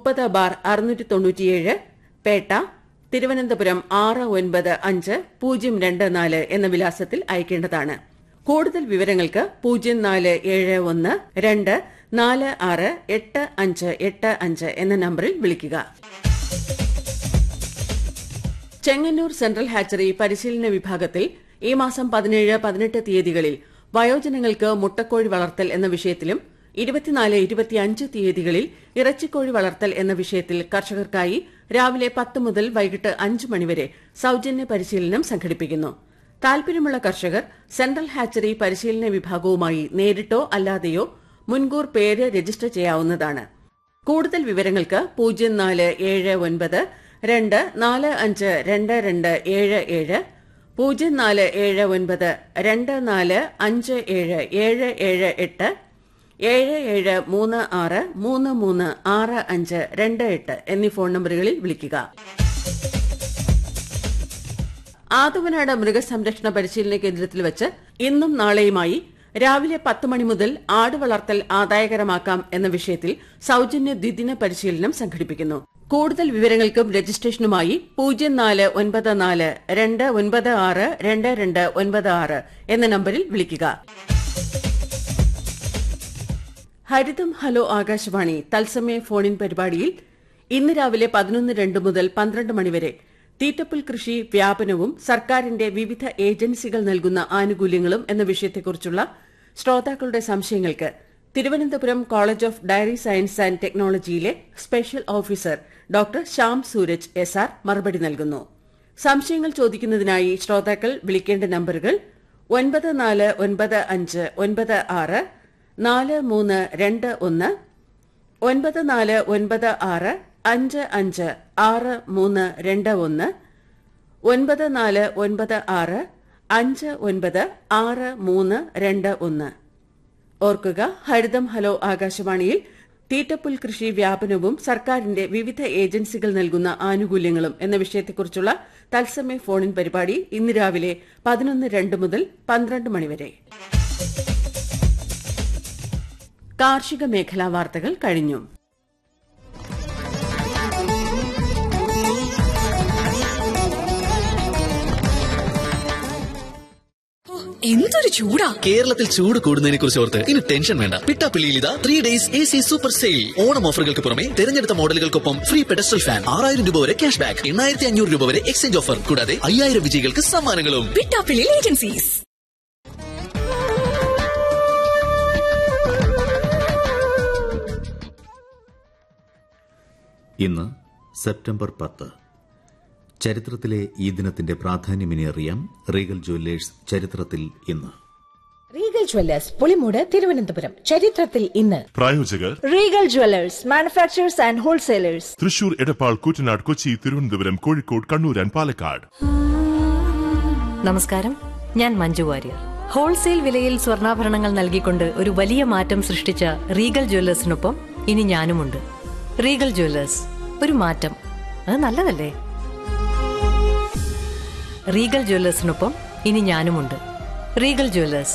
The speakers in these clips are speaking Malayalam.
മുപ്പത് ബാർ അറുന്നൂറ്റി തൊണ്ണൂറ്റിയേഴ് പേട്ട തിരുവനന്തപുരം ആറ് ഒൻപത് അഞ്ച് പൂജ്യം രണ്ട് നാല് എന്ന വിലാസത്തിൽ അയക്കേണ്ടതാണ് കൂടുതൽ വിവരങ്ങൾക്ക് പൂജ്യം നാല് ഏഴ് ഒന്ന് രണ്ട് നാല് ആറ് എട്ട് അഞ്ച് എട്ട് അഞ്ച് എന്ന നമ്പറിൽ വിളിക്കുക ചെങ്ങന്നൂർ സെൻട്രൽ ഹാച്ചറി പരിശീലന വിഭാഗത്തിൽ ഈ മാസം പതിനേഴ് പതിനെട്ട് തീയതികളിൽ വയോജനങ്ങൾക്ക് മുട്ടക്കോഴി വളർത്തൽ എന്ന വിഷയത്തിലും ഇരുപത്തിനാല് ഇരുപത്തിയഞ്ച് തീയതികളിൽ ഇറച്ചിക്കോഴി വളർത്തൽ എന്ന വിഷയത്തിൽ കർഷകർക്കായി രാവിലെ പത്ത് മുതൽ വൈകിട്ട് അഞ്ച് മണിവരെ സൌജന്യ പരിശീലനം സംഘടിപ്പിക്കുന്നു താൽപര്യമുള്ള കർഷകർ സെൻട്രൽ ഹാച്ചറി പരിശീലന വിഭാഗവുമായി നേരിട്ടോ അല്ലാതെയോ മുൻകൂർ പേര് രജിസ്റ്റർ ചെയ്യാവുന്നതാണ് കൂടുതൽ വിവരങ്ങൾക്ക് പൂജ്യം നാല് ഏഴ് ഒൻപത് രണ്ട് നാല് അഞ്ച് രണ്ട് രണ്ട് ഏഴ് ഏഴ് പൂജ്യം നാല് ഏഴ് ഒൻപത് രണ്ട് നാല് അഞ്ച് ഏഴ് ഏഴ് ഏഴ് എട്ട് ഏഴ് ഏഴ് മൂന്ന് ആറ് മൂന്ന് മൂന്ന് ആറ് അഞ്ച് രണ്ട് എട്ട് എന്നീ ഫോൺ നമ്പറുകളിൽ വിളിക്കുക ആദവനാട് മൃഗസംരക്ഷണ പരിശീലന കേന്ദ്രത്തിൽ വെച്ച് ഇന്നും നാളെയുമായി രാവിലെ പത്ത് മണി മുതൽ ആട് വളർത്തൽ ആദായകരമാക്കാം എന്ന വിഷയത്തിൽ സൌജന്യ ദ്വിദിന പരിശീലനം സംഘടിപ്പിക്കുന്നു കൂടുതൽ വിവരങ്ങൾക്കും രജിസ്ട്രേഷനുമായി പൂജ്യം നാല് ഒൻപത് നാല് രണ്ട് ഒൻപത് ആറ് രണ്ട് രണ്ട് ഒൻപത് ആറ് എന്ന നമ്പറിൽ വിളിക്കുക ഹരിതം ഹലോ ആകാശവാണി തത്സമയ ഫോണിൻ പരിപാടിയിൽ ഇന്ന് രാവിലെ പതിനൊന്ന് രണ്ട് മുതൽ പന്ത്രണ്ട് മണിവരെ തീറ്റപ്പുൽ കൃഷി വ്യാപനവും സർക്കാരിന്റെ വിവിധ ഏജൻസികൾ നൽകുന്ന ആനുകൂല്യങ്ങളും എന്ന വിഷയത്തെക്കുറിച്ചുള്ള ശ്രോതാക്കളുടെ സംശയങ്ങൾക്ക് Thiruvananthapuram college of dairy science and ടെക്നോളജിയിലെ special officer doctor Shyam Sooraj S R മറുപടി നൽകുന്നു സംശയങ്ങൾ ചോദിക്കുന്നതിനായി ശ്രോതാക്കൾ വിളിക്കേണ്ട നമ്പറുകൾ ഒൻപത് നാല് ഒൻപത് അഞ്ച് ഒൻപത് ആറ് നാല് മൂന്ന് രണ്ട് ഒന്ന് ഒൻപത് നാല് ഒൻപത് ആറ് അഞ്ച് അഞ്ച് ആറ് മൂന്ന് രണ്ട് ഒന്ന് ഒൻപത് നാല് ഒൻപത് ആറ് അഞ്ച് ഒൻപത് ആറ് മൂന്ന് രണ്ട് ഒന്ന് ഓർക്കുക ഹരിതം ഹലോ ആകാശവാണിയിൽ തീറ്റപ്പുൽ കൃഷി വ്യാപനവും സർക്കാരിന്റെ വിവിധ ഏജൻസികൾ നൽകുന്ന ആനുകൂല്യങ്ങളും എന്ന വിഷയത്തെക്കുറിച്ചുള്ള തത്സമയ ഫോണിൻ പരിപാടി ഇന്ന് രാവിലെ പതിനൊന്ന് രണ്ട് മുതൽ പന്ത്രണ്ട് മണിവരെ കാർഷിക മേഖലാ വാർത്തകൾ കഴിഞ്ഞു എന്തൊരു ചൂടാ കേരളത്തിൽ ചൂട് കൂടുന്നതിനെ കുറിച്ച് ഓർത്ത് ഇനി ടെൻഷൻ വേണ്ട പിട്ടാപ്പിള്ളിയിൽ ഇതാ three days A C super sale Onam ഓഫറുകൾക്ക് പുറമെ തെരഞ്ഞെടുത്ത മോഡലുകൾക്കൊപ്പം ഫ്രീ പെഡസ്റ്റൽ ഫാൻ ആറായിരം രൂപ വരെ ക്യാഷ് ബാക്ക് എണ്ണായിരത്തി അഞ്ഞൂറ് രൂപ വരെ എക്സ്ചേഞ്ച് ഓഫർ കൂടാതെ അയ്യായിരം വിജയികൾക്ക് സമ്മാനങ്ങളും പിട്ടാപ്പിളിൽ ഏജൻസീസ് ഇന്ന് സെപ്റ്റംബർ പത്ത് ചരിത്രത്തിലെ ഈ ദിനത്തിന്റെ പ്രാധാന്യം ഇനി അറിയാം റീഗൽ ജുവല്ലേഴ്സ് ചരിത്രത്തിൽ ഇന്ന് റീഗൽ ജ്വല്ലേഴ്സ് പുളിമൂട് തിരുവനന്തപുരം ചരിത്രത്തിൽ ഇന്ന് പ്രായോജകർ Regal jewellers manufacturers and wholesalers Thrissur Edappal Koottanad Kochi Thiruvananthapuram Kozhikode Kannur and Palakkad നമസ്കാരം ഞാൻ മഞ്ജു വാര്യർ ഹോൾസെയിൽ വിലയിൽ സ്വർണ്ണാഭരണങ്ങൾ നൽകിക്കൊണ്ട് ഒരു വലിയ മാറ്റം സൃഷ്ടിച്ച റീഗൽ ജ്വല്ലേഴ്സിനൊപ്പം ഇനി ഞാനുമുണ്ട് റീഗൽ ജ്വല്ലേഴ്സ് ഒരു മാറ്റം അത് നല്ലതല്ലേ റീഗൽ ജ്വല്ലേഴ്സിനൊപ്പം ഇനി ഞാനുമുണ്ട് റീഗൽ ജ്വല്ലേഴ്സ്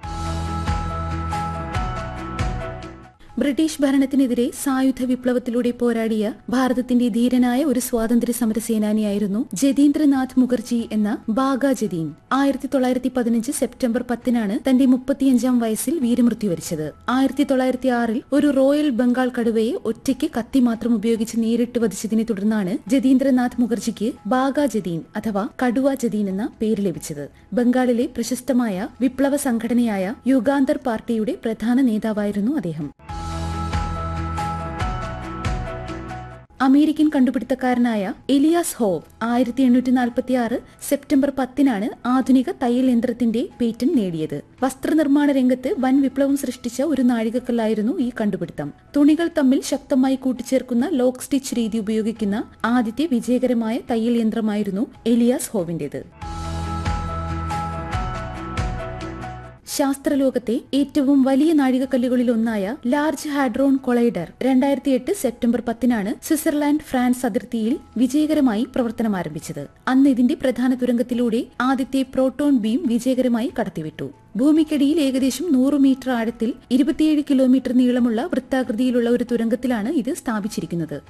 ബ്രിട്ടീഷ് ഭരണത്തിനെതിരെ സായുധ വിപ്ലവത്തിലൂടെ പോരാടിയ ഭാരതത്തിന്റെ ധീരനായ ഒരു സ്വാതന്ത്ര്യ സമര സേനാനിയായിരുന്നു ജതീന്ദ്രനാഥ് മുഖർജി എന്ന ബാഗ ജതീൻ ആയിരത്തി തൊള്ളായിരത്തി പതിനഞ്ച് സെപ്റ്റംബർ പത്തിനാണ് തന്റെ മുപ്പത്തിയഞ്ചാം വയസ്സിൽ വീരമൃത്യു വരിച്ചത് ആയിരത്തി തൊള്ളായിരത്തി ആറിൽ ഒരു റോയൽ ബംഗാൾ കടുവയെ ഒറ്റയ്ക്ക് കത്തി മാത്രം ഉപയോഗിച്ച് നേരിട്ട് വധിച്ചതിനെ തുടർന്നാണ് ജതീന്ദ്രനാഥ് മുഖർജിക്ക് ബാഗ ജതീൻ അഥവാ കടുവ ജതീൻ എന്ന പേര് ലഭിച്ചത് ബംഗാളിലെ പ്രശസ്തമായ വിപ്ലവ സംഘടനയായ യുഗാന്തർ പാർട്ടിയുടെ പ്രധാന നേതാവായിരുന്നു അദ്ദേഹം അമേരിക്കൻ കണ്ടുപിടുത്തക്കാരനായ എലിയാസ് ഹോവ് ആയിരത്തി എണ്ണൂറ്റി നാൽപ്പത്തി ആറ് സെപ്റ്റംബർ പത്തിനാണ് ആധുനിക തയ്യൽ യന്ത്രത്തിന്റെ പേറ്റന്റ് നേടിയത് വസ്ത്രനിർമ്മാണ രംഗത്ത് വൻ വിപ്ലവം സൃഷ്ടിച്ച ഒരു നാഴികക്കല്ലായിരുന്നു ഈ കണ്ടുപിടുത്തം തുണികൾ തമ്മിൽ ശക്തമായി കൂട്ടിച്ചേർക്കുന്ന ലോക്ക് സ്റ്റിച്ച് രീതി ഉപയോഗിക്കുന്ന ആദ്യത്തെ വിജയകരമായ തയ്യൽ യന്ത്രമായിരുന്നു എലിയാസ് ഹോവിന്റേത് ശാസ്ത്രലോകത്തെ ഏറ്റവും വലിയ നാഴികക്കല്ലുകളിൽ ഒന്നായ ലാർജ് ഹാഡ്രോൺ കൊളൈഡർ രണ്ടായിരത്തി എട്ട് സെപ്റ്റംബർ പത്തിനാണ് സ്വിറ്റ്സർലാൻഡ് ഫ്രാൻസ് അതിർത്തിയിൽ വിജയകരമായി പ്രവർത്തനം ആരംഭിച്ചത് അന്ന് ഇതിന്റെ പ്രധാന തുരങ്കത്തിലൂടെ ആദ്യത്തെ പ്രോട്ടോൺ ബീം വിജയകരമായി കടത്തിവിട്ടു ഭൂമിക്കടിയിൽ ഏകദേശം നൂറ് മീറ്റർ ആഴത്തിൽ ഇരുപത്തിയേഴ് കിലോമീറ്റർ നീളമുള്ള വൃത്താകൃതിയിലുള്ള ഒരു തുരങ്കത്തിലാണ് ഇത് സ്ഥാപിച്ചിരിക്കുന്നത്